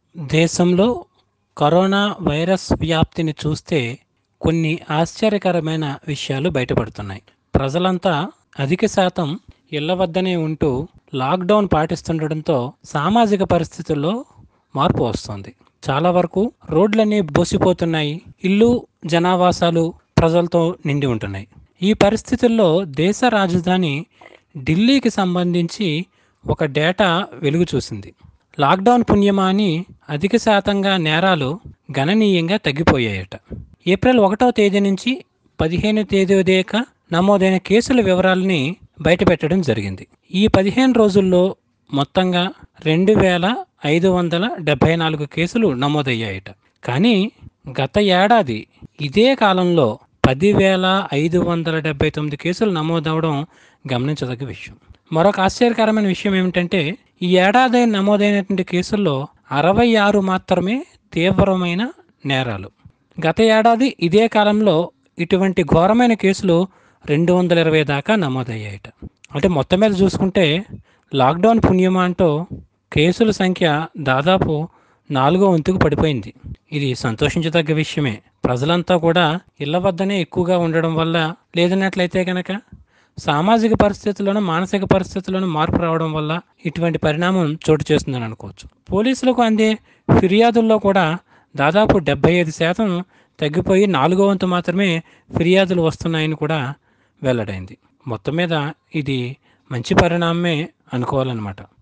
దేశంలో corona virus వ్యాప్తిని చూస్తే కొన్ని ఆశ్చర్యకరమైన విషయాలు బయటపడుతున్నాయి ప్రజలంతా అధిక శాతం ఇళ్ల వద్దనే ఉంటూ లాక్డౌన్ పాటిస్తుండటంతో సామాజిక పరిస్థితుల్లో మార్పు వస్తుంది చాలా వరకు రోడ్లన్నీ బోసిపోతున్నాయి ఇల్లు జనావాసాలు ప్రజలతో నిండి ఉంటున్నాయి ఈ పరిస్థితుల్లో దేశ రాజధాని ఢిల్లీకి సంబంధించి ఒక డేటా వెలుగు చూసింది లాక్డౌన్ పుణ్యమా అని అధిక శాతంగా నేరాలు గణనీయంగా తగ్గిపోయాయట ఏప్రిల్ ఒకటో తేదీ నుంచి పదిహేను తేదీ దాకా నమోదైన కేసుల వివరాలని బయటపెట్టడం జరిగింది ఈ పదిహేను రోజుల్లో మొత్తంగా రెండు వేల ఐదు వందల డెబ్భై నాలుగు కేసులు నమోదయ్యాయట కానీ గత ఏడాది ఇదే కాలంలో పదివేల ఐదు వందల డెబ్బై తొమ్మిది కేసులు నమోదవడం గమనించదగ్గ విషయం మరొక ఆశ్చర్యకరమైన విషయం ఏమిటంటే ఈ ఏడాది నమోదైనటువంటి కేసుల్లో అరవై ఆరు మాత్రమే తీవ్రమైన నేరాలు గత ఏడాది ఇదే కాలంలో ఇటువంటి ఘోరమైన కేసులు రెండు వందల ఇరవై దాకా నమోదయ్యాయట అంటే మొత్తం మీద చూసుకుంటే లాక్డౌన్ పుణ్యమా అంటూ కేసుల సంఖ్య దాదాపు నాలుగో వంతుకు పడిపోయింది ఇది సంతోషించదగ్గ విషయమే ప్రజలంతా కూడా ఇళ్ల వద్దనే ఎక్కువగా ఉండడం వల్ల లేదన్నట్లయితే కనుక సామాజిక పరిస్థితుల్లోనూ మానసిక పరిస్థితుల్లోనూ మార్పు రావడం వల్ల ఇటువంటి పరిణామం చోటు చేస్తుందని అనుకోవచ్చు పోలీసులకు అందే ఫిర్యాదుల్లో కూడా దాదాపు డెబ్బై ఐదు శాతం తగ్గిపోయి నాలుగో వంతు మాత్రమే ఫిర్యాదులు వస్తున్నాయని కూడా వెల్లడైంది మొత్తం మీద ఇది మంచి పరిణామమే అనుకోవాలన్నమాట